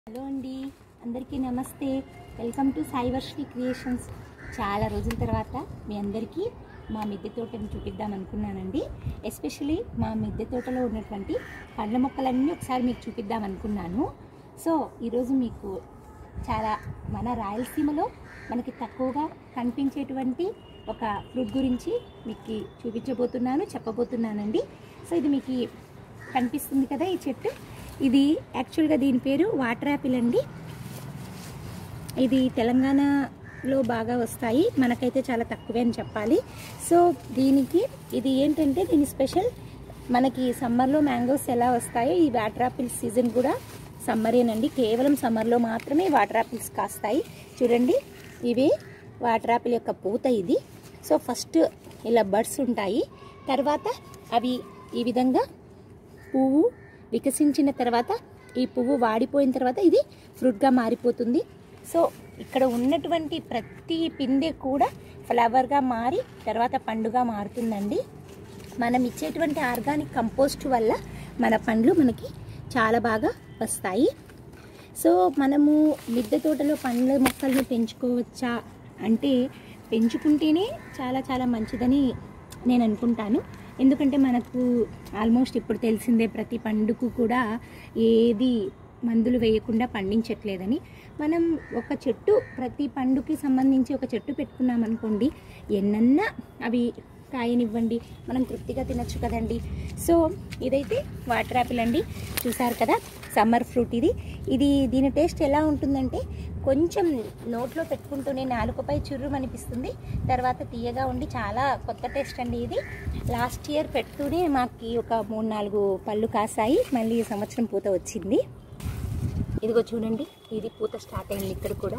hello అండి అందరికీ నమస్తే వెల్కమ్ టు సాయివర్షి క్రియేషన్స్ చాలా రోజుల తర్వాత మీ అందరికీ మా మిద్దె తోటను చూపిద్దాం అనుకున్నానండి ఎస్పెషలీ మా మిద్దె తోటలో ఉన్నటువంటి పండ్ల మొక్కలన్నీ ఒకసారి మీకు చూపిద్దాం అనుకున్నాను సో ఈరోజు మీకు చాలా మన రాయలసీమలో మనకి తక్కువగా కనిపించేటువంటి ఒక ఫ్రూట్ గురించి మీకు చూపించబోతున్నాను చెప్పబోతున్నానండి సో ఇది మీకు కనిపిస్తుంది కదా ఈ చెట్టు ఇది యాక్చువల్గా దీని పేరు వాటర్ యాపిల్ అండి ఇది తెలంగాణలో బాగా వస్తాయి మనకైతే చాలా తక్కువే అని చెప్పాలి సో దీనికి ఇది ఏంటంటే దీని స్పెషల్ మనకి సమ్మర్లో మ్యాంగోస్ ఎలా వస్తాయో ఈ వాటర్ యాపిల్స్ సీజన్ కూడా సమ్మరేనండి కేవలం సమ్మర్లో మాత్రమే వాటర్ యాపిల్స్ కాస్తాయి చూడండి ఇవి వాటర్ యాపిల్ యొక్క పూత ఇది సో ఫస్ట్ ఇలా బడ్స్ ఉంటాయి తర్వాత అవి ఈ విధంగా పువ్వు వికసించిన తర్వాత ఈ పువ్వు వాడిపోయిన తర్వాత ఇది ఫ్రూట్గా మారిపోతుంది సో ఇక్కడ ఉన్నటువంటి ప్రతి పిందె కూడా ఫ్లవర్గా మారి తర్వాత పండుగా మారుతుందండి మనం ఇచ్చేటువంటి ఆర్గానిక్ కంపోస్ట్ వల్ల మన పండ్లు మనకి చాలా బాగా వస్తాయి సో మనము మిద్దె తోటలో పండ్ల మొక్కల్ని పెంచుకోవచ్చా అంటే పెంచుకుంటేనే చాలా చాలా మంచిదని నేను అనుకుంటాను ఎందుకంటే మనకు ఆల్మోస్ట్ ఇప్పుడు తెలిసిందే ప్రతి పండుకు కూడా ఏది మందులు వేయకుండా పండించట్లేదని మనం ఒక చెట్టు ప్రతి పండుకి సంబంధించి ఒక చెట్టు పెట్టుకున్నాం అనుకోండి ఎన్నన్నా అవి కాయనివ్వండి మనం తృప్తిగా తినచ్చు కదండి సో ఇదైతే వాటర్ యాపిల్ అండి చూసారు కదా సమ్మర్ ఫ్రూట్ ఇది ఇది దీని టేస్ట్ ఎలా ఉంటుందంటే కొంచెం నోట్లో పెట్టుకుంటూనే నాలుకపై చుర్రు అనిపిస్తుంది తర్వాత తీయగా ఉండి చాలా కొత్త టేస్ట్ అండి ఇది లాస్ట్ ఇయర్ పెడుతూనే మాకు ఒక మూడు నాలుగు పళ్ళు కాసాయి మళ్ళీ ఈ సంవత్సరం పూత వచ్చింది ఇదిగో చూడండి ఇది పూత స్టార్ట్ అయింది ఇక్కడ కూడా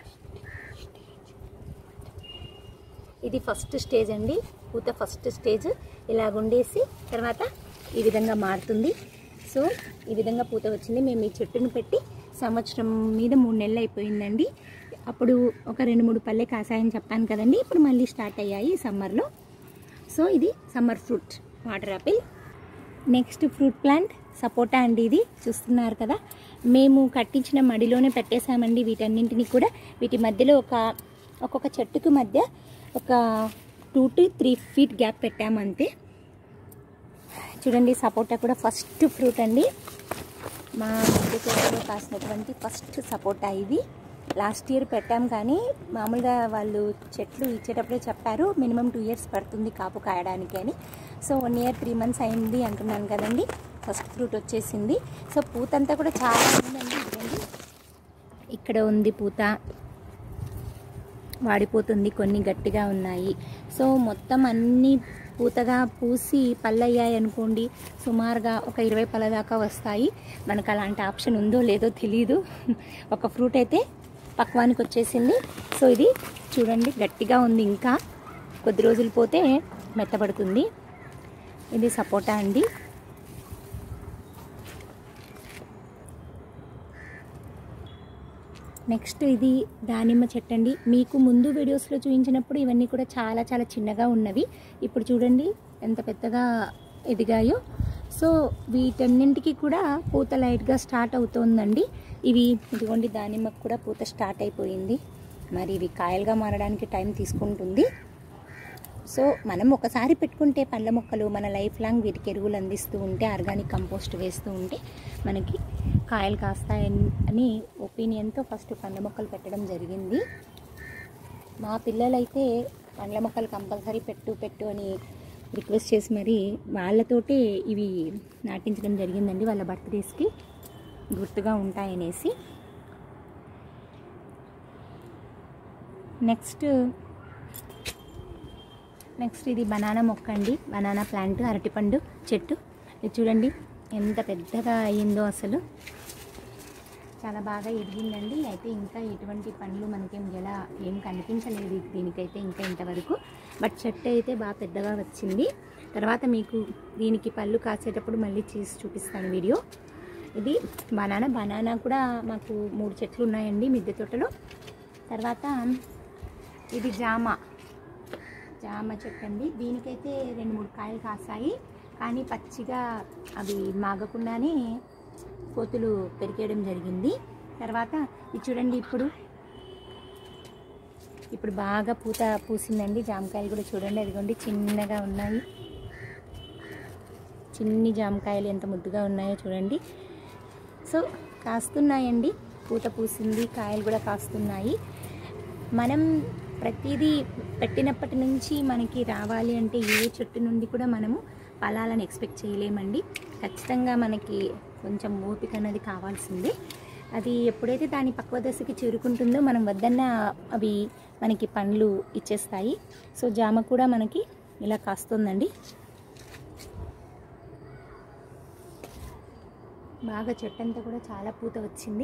ఇది ఫస్ట్ స్టేజ్ అండి పూత ఫస్ట్ స్టేజ్ ఇలాగుండేసి తర్వాత ఈ విధంగా మారుతుంది సో ఈ విధంగా పూత వచ్చింది మేము ఈ చెట్టును పెట్టి సంవత్సరం మీద మూడు నెలలు అయిపోయిందండి అప్పుడు ఒక రెండు మూడు పల్లె కాసాయని చెప్పాను కదండి ఇప్పుడు మళ్ళీ స్టార్ట్ అయ్యాయి సమ్మర్లో సో ఇది summer fruit water apple next fruit plant sapota అండి ఇది చూస్తున్నారు కదా మేము కట్టించిన మడిలోనే పెట్టేశామండి వీటన్నింటినీ కూడా వీటి మధ్యలో ఒక ఒక్కొక్క చెట్టుకు మధ్య ఒక two to three feet gap పెట్టాము అంతే చూడండి సపోటా కూడా ఫస్ట్ ఫ్రూట్ అండి మా మధ్య తోటలో కాసినటువంటి ఫస్ట్ సపోటా ఇది లాస్ట్ ఇయర్ పెట్టాం కానీ మామూలుగా వాళ్ళు చెట్లు ఇచ్చేటప్పుడే చెప్పారు మినిమం టూ ఇయర్స్ పడుతుంది కాపు కాయడానికి అని so one year three months అయింది అంటున్నాను కదండి ఫస్ట్ ఫ్రూట్ వచ్చేసింది సో పూత అంతా కూడా చాలా ఉందండి ఇదండి ఇక్కడ ఉంది పూత వాడిపోతుంది కొన్ని గట్టిగా ఉన్నాయి సో మొత్తం అన్నీ పూతగా పూసి పళ్ళయ్యాయి అనుకోండి సుమారుగా ఒక ఇరవై పళ్ళ దాకా వస్తాయి మనకు అలాంటి ఆప్షన్ ఉందో లేదో తెలియదు ఒక ఫ్రూట్ అయితే పక్వానికి వచ్చేసింది సో ఇది చూడండి గట్టిగా ఉంది ఇంకా కొద్ది రోజులు పోతే మెత్తబడుతుంది ఇది సపోటా అండి నెక్స్ట్ ఇది దానిమ్మ చెట్టు అండి మీకు ముందు వీడియోస్లో చూపించినప్పుడు ఇవన్నీ కూడా చాలా చాలా చిన్నగా ఉన్నవి ఇప్పుడు చూడండి ఎంత పెద్దగా ఎదిగాయో సో వీటన్నింటికి కూడా పూత లైట్గా స్టార్ట్ అవుతోందండి ఇవి ఇదిగోండి దానిమ్మకు కూడా పూత స్టార్ట్ అయిపోయింది మరి ఇవి కాయలుగా మారడానికి టైం తీసుకుంటుంది సో మనం ఒకసారి పెట్టుకుంటే పండ్ల మొక్కలు మన లైఫ్ లాంగ్ వీటికి ఎరువులు అందిస్తూ ఉంటే ఆర్గానిక్ కంపోస్ట్ వేస్తూ ఉంటే మనకి కాయలు కాస్తాయని అని ఒపీనియన్తో ఫస్ట్ పండ్ల మొక్కలు పెట్టడం జరిగింది మా పిల్లలైతే పండ్ల మొక్కలు కంపల్సరీ పెట్టు పెట్టు అని రిక్వెస్ట్ చేసి మరి వాళ్ళతోటే ఇవి నాటించడం జరిగిందండి వాళ్ళ బర్త్డేస్కి గుర్తుగా ఉంటాయనేసి నెక్స్ట్ నెక్స్ట్ ఇది బనానా మొక్క అండి బనానా ప్లాంట్ అరటిపండు చెట్టు ఇది చూడండి ఎంత పెద్దగా అయ్యిందో అసలు చాలా బాగా ఎదిగిందండి అయితే ఇంకా ఎటువంటి పండ్లు మనకేం ఎలా ఏం కనిపించలేదు దీనికైతే ఇంకా ఇంతవరకు బట్ చెట్టు అయితే బాగా పెద్దగా వచ్చింది తర్వాత మీకు దీనికి పళ్ళు కాసేటప్పుడు మళ్ళీ చేసి చూపిస్తాను వీడియో ఇది బనానా బనానా కూడా మాకు మూడు చెట్లు ఉన్నాయండి మిద్దె తోటలో తర్వాత ఇది జామ జామ చెట్టు అండి దీనికైతే రెండు మూడు కాయలు కాసాయి కానీ పచ్చిగా అవి మాగకుండానే కోతులు పెరిగేయడం జరిగింది తర్వాత ఇది చూడండి ఇప్పుడు ఇప్పుడు బాగా పూత పూసిందండి జామకాయలు కూడా చూడండి అదిగోండి చిన్నగా ఉన్నాయి చిన్ని జామకాయలు ఎంత ముద్దుగా ఉన్నాయో చూడండి సో కాస్తున్నాయండి పూత పూసింది కాయలు కూడా కాస్తున్నాయి మనం ప్రతిదీ పెట్టినప్పటి నుంచి మనకి రావాలి అంటే ఏ చెట్టు నుండి కూడా మనము ఫలాలను ఎక్స్పెక్ట్ చేయలేమండి ఖచ్చితంగా మనకి కొంచెం ఓపిక అనేది కావాల్సిందే అది ఎప్పుడైతే దాని పక్వ దశకి చేరుకుంటుందో మనం వద్దన్న అవి మనకి పండ్లు ఇచ్చేస్తాయి సో జామ కూడా మనకి ఇలా కాస్తుందండి బాగా చెట్టు అంతా కూడా చాలా పూత వచ్చింది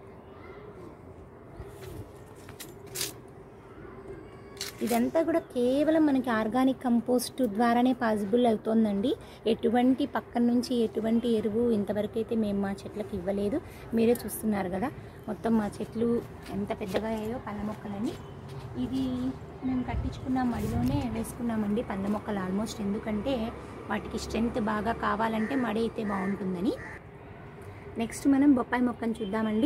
ఇదంతా కూడా కేవలం మనకి ఆర్గానిక్ కంపోస్ట్ ద్వారానే పాసిబుల్ అవుతోందండి ఎటువంటి పక్కన నుంచి ఎటువంటి ఎరువు ఇంతవరకు అయితే మేము మా చెట్లకు ఇవ్వలేదు మీరే చూస్తున్నారు కదా మొత్తం మా చెట్లు ఎంత పెద్దగా అయ్యాయో పళ్ళ మొక్కలని ఇది మేము కట్టించుకున్న మడిలోనే వేసుకున్నామండి పండ్ల మొక్కలు ఆల్మోస్ట్ ఎందుకంటే వాటికి స్ట్రెంత్ బాగా కావాలంటే మడి అయితే బాగుంటుందని నెక్స్ట్ మనం బొప్పాయి మొక్కను చూద్దామండి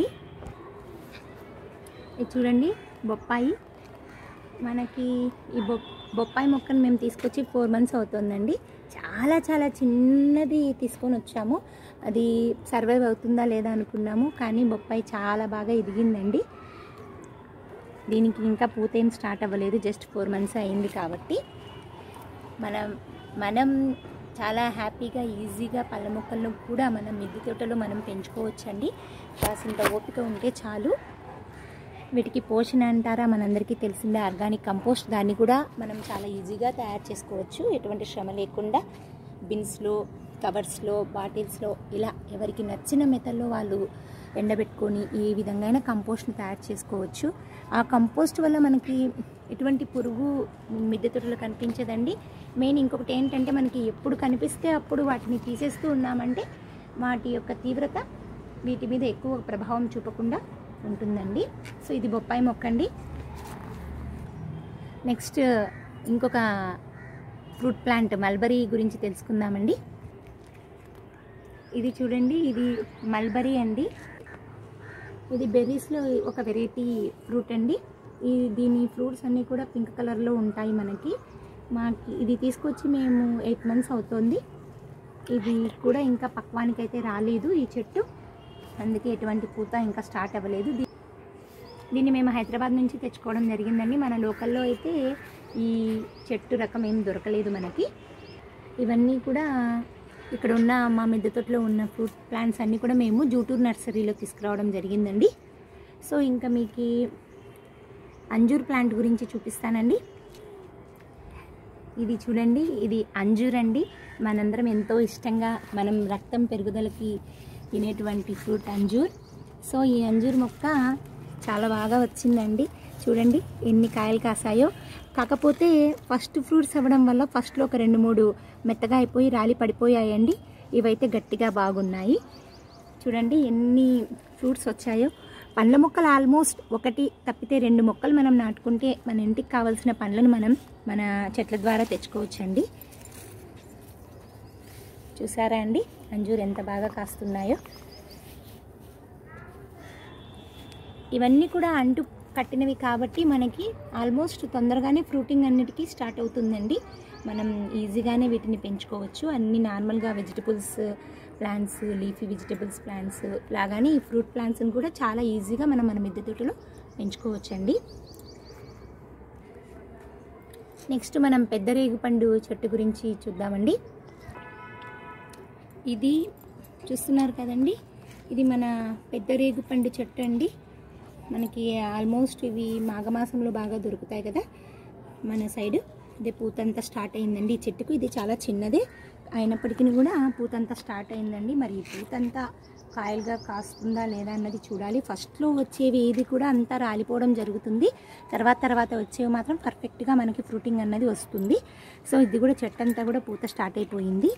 ఇది చూడండి బొప్పాయి మనకి ఈ బొ బొప్పాయి మొక్కను మేము తీసుకొచ్చి ఫోర్ మంత్స్ అవుతుందండి చాలా చాలా చిన్నది తీసుకొని వచ్చాము అది సర్వైవ్ అవుతుందా లేదా అనుకున్నాము కానీ బొప్పాయి చాలా బాగా ఎదిగిందండి దీనికి ఇంకా పూత ఏం స్టార్ట్ అవ్వలేదు జస్ట్ ఫోర్ మంత్స్ అయింది కాబట్టి మనం మనం చాలా హ్యాపీగా ఈజీగా పళ్ళ మొక్కలను కూడా మనం మిద్దె తోటలో మనం పెంచుకోవచ్చండి కాసింత ఓపిక ఉంటే చాలు వీటికి పోషణ అంటారా మనందరికీ తెలిసిందే ఆర్గానిక్ కంపోస్ట్ దాన్ని కూడా మనం చాలా ఈజీగా తయారు చేసుకోవచ్చు ఎటువంటి శ్రమ లేకుండా బిన్స్లో కవర్స్లో బాటిల్స్లో ఇలా ఎవరికి నచ్చిన మెథడ్లో వాళ్ళు ఎండబెట్టుకొని ఏ విధంగా కంపోస్ట్ని తయారు చేసుకోవచ్చు ఆ కంపోస్ట్ వల్ల మనకి ఎటువంటి పురుగు మిద్దె తొట్టులో కనిపించదండి మెయిన్ ఇంకొకటి ఏంటంటే మనకి ఎప్పుడు కనిపిస్తే అప్పుడు వాటిని తీసేస్తూ ఉన్నామంటే వాటి యొక్క తీవ్రత వీటి మీద ఎక్కువ ప్రభావం చూపకుండా ఉంటుందండి సో ఇది బొప్పాయి మొక్క అండి నెక్స్ట్ ఇంకొక ఫ్రూట్ ప్లాంట్ మల్బరీ గురించి తెలుసుకుందామండి ఇది చూడండి ఇది మల్బరీ అండి ఇది బెర్రీస్లో ఒక వెరైటీ ఫ్రూట్ అండి ఈ దీని ఫ్రూట్స్ అన్నీ కూడా పింక్ కలర్లో ఉంటాయి మనకి మాకి ఇది తీసుకొచ్చి మేము ఎయిట్ మంత్స్ అవుతుంది ఇది కూడా ఇంకా పక్వానికి అయితే రాలేదు ఈ చెట్టు అందుకే ఎటువంటి పూత ఇంకా స్టార్ట్ అవ్వలేదు దీ- దీన్ని మేము హైదరాబాద్ నుంచి తెచ్చుకోవడం జరిగిందండి మన లోకల్లో అయితే ఈ చెట్టు రకం ఏం దొరకలేదు మనకి ఇవన్నీ కూడా ఇక్కడ ఉన్న మా మిద్దె తోటలో ఉన్న ఫ్రూట్ ప్లాంట్స్ అన్నీ కూడా మేము జూటూరు నర్సరీలో తీసుకురావడం జరిగిందండి సో ఇంకా మీకు ఈ అంజూర్ ప్లాంట్ గురించి చూపిస్తానండి ఇది చూడండి ఇది అంజూర్ అండి మనందరం ఎంతో ఇష్టంగా మనం రక్తం పెరుగుదలకి తినేటువంటి ఫ్రూట్ అంజూర్ సో ఈ అంజూర్ మొక్క చాలా బాగా వచ్చిందండి చూడండి ఎన్ని కాయలు కాసాయో కాకపోతే ఫస్ట్ ఫ్రూట్స్ అవ్వడం వల్ల ఫస్ట్లో ఒక రెండు మూడు మెత్తగా అయిపోయి రాలి పడిపోయాయండి ఇవైతే గట్టిగా బాగున్నాయి చూడండి ఎన్ని ఫ్రూట్స్ వచ్చాయో పండ్ల మొక్కలు ఆల్మోస్ట్ ఒకటి తప్పితే రెండు మొక్కలు మనం నాటుకుంటే మన ఇంటికి కావాల్సిన పండ్లను మనం మన చెట్ల ద్వారా తెచ్చుకోవచ్చండి చూసారా అండి అంజూర్ ఎంత బాగా కాస్తున్నాయో ఇవన్నీ కూడా అంటు కట్టినవి కాబట్టి మనకి ఆల్మోస్ట్ తొందరగానే ఫ్రూటింగ్ అన్నిటికీ స్టార్ట్ అవుతుందండి మనం ఈజీగానే వీటిని పెంచుకోవచ్చు అన్ని నార్మల్గా vegetables plants leafy vegetables plants లాగానే ఈ ఫ్రూట్ ప్లాంట్స్ని కూడా చాలా ఈజీగా మనం మన మిద్దె తోటలో పెంచుకోవచ్చండి నెక్స్ట్ మనం పెద్ద రేగుపండు చెట్టు గురించి చూద్దామండి ఇది చూస్తున్నారు కదండి ఇది మన పెద్ద రేగుపండు చెట్టు అండి మనకి ఆల్మోస్ట్ ఇవి మాఘమాసంలో బాగా దొరుకుతాయి కదా మన సైడ్ ఇదే పూతంతా స్టార్ట్ అయిందండి ఈ చెట్టుకు ఇది చాలా చిన్నదే అయినప్పటికీ కూడా పూతంతా స్టార్ట్ అయిందండి మరి ఈ పూతంతా కాయలుగా కాస్తుందా లేదా అన్నది చూడాలి ఫస్ట్లో వచ్చేవి ఏది కూడా అంతా రాలిపోవడం జరుగుతుంది తర్వాత తర్వాత వచ్చేవి మాత్రం పర్ఫెక్ట్గా మనకి ఫ్రూటింగ్ అన్నది వస్తుంది సో ఇది కూడా చెట్టు అంతా కూడా పూత స్టార్ట్ అయిపోయింది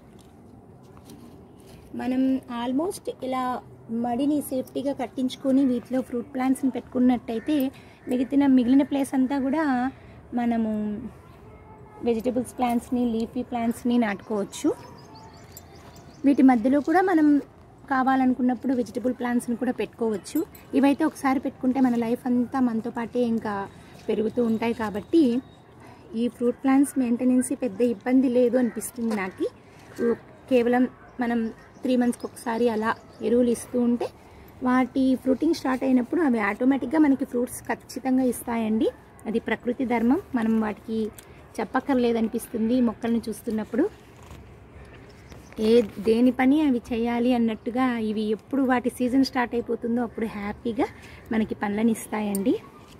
మనం ఆల్మోస్ట్ ఇలా మడిని సేఫ్టీగా కట్టించుకొని వీటిలో ఫ్రూట్ ప్లాంట్స్ని పెట్టుకున్నట్టయితే మిగిలిన మిగిలిన ప్లేస్ అంతా కూడా మనము వెజిటబుల్స్ ప్లాంట్స్ని లీఫీ ప్లాంట్స్ని నాటుకోవచ్చు వీటి మధ్యలో కూడా మనం కావాలనుకున్నప్పుడు వెజిటబుల్ ప్లాంట్స్ని కూడా పెట్టుకోవచ్చు ఇవైతే ఒకసారి పెట్టుకుంటే మన లైఫ్ అంతా మనతో పాటే ఇంకా పెరుగుతూ ఉంటాయి కాబట్టి ఈ ఫ్రూట్ ప్లాంట్స్ మెయింటెనెన్స్ పెద్ద ఇబ్బంది లేదు అనిపిస్తుంది నాకు ఉ- కేవలం మనం త్రీ మంత్స్కి ఒకసారి అలా ఎరువులు ఇస్తూ ఉంటే వాటి ఫ్రూటింగ్ స్టార్ట్ అయినప్పుడు అవి ఆటోమేటిక్గా మనకి ఫ్రూట్స్ ఖచ్చితంగా ఇస్తాయండి అది ప్రకృతి ధర్మం మనం వాటికి చెప్పక్కర్లేదనిపిస్తుంది మొక్కల్ని చూస్తున్నప్పుడు ఏ దేని పని అవి చేయాలి అన్నట్టుగా ఇవి ఎప్పుడు వాటి సీజన్ స్టార్ట్ అయిపోతుందో అప్పుడు హ్యాపీగా మనకి పండ్లని ఇస్తాయండి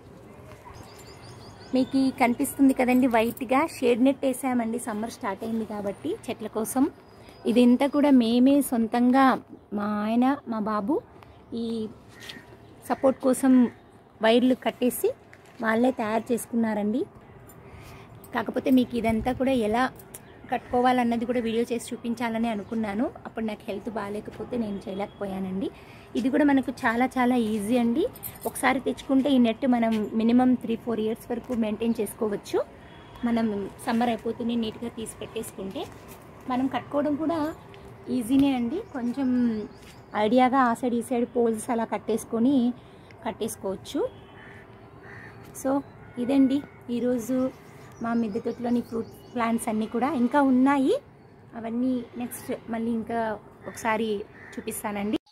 మీకు ఈ కనిపిస్తుంది కదండి వైట్గా షేడ్ నెట్ వేసామండి సమ్మర్ స్టార్ట్ అయింది కాబట్టి చెట్ల కోసం ఇదంతా కూడా మేమే సొంతంగా మా ఆయన మా బాబు ఈ సపోర్ట్ కోసం వైర్లు కట్టేసి వాళ్ళే తయారు చేసుకున్నారండి కాకపోతే మీకు ఇదంతా కూడా ఎలా కట్టుకోవాలన్నది కూడా వీడియో చేసి చూపించాలని అనుకున్నాను అప్పుడు నాకు హెల్త్ బాగాలేకపోతే నేను చేయలేకపోయానండి ఇది కూడా మనకు చాలా చాలా ఈజీ అండి ఒకసారి తెచ్చుకుంటే ఈ నెట్ మనం మినిమం త్రీ ఫోర్ ఇయర్స్ వరకు మెయింటైన్ చేసుకోవచ్చు మనం సమ్మర్ అయిపోతుంది నీట్గా తీసి పెట్టేసుకుంటే మనం కట్టుకోవడం కూడా ఈజీనే అండి కొంచెం ఐడియాగా ఆ సైడ్ ఈ సైడ్ పోల్స్ అలా కట్టేసుకొని కట్టేసుకోవచ్చు సో ఇదండి ఈరోజు మా మిద్దె తోటలోని ఫ్రూట్ ప్లాంట్స్ అన్నీ కూడా ఇంకా ఉన్నాయి అవన్నీ నెక్స్ట్ మళ్ళీ ఇంకా ఒకసారి చూపిస్తానండి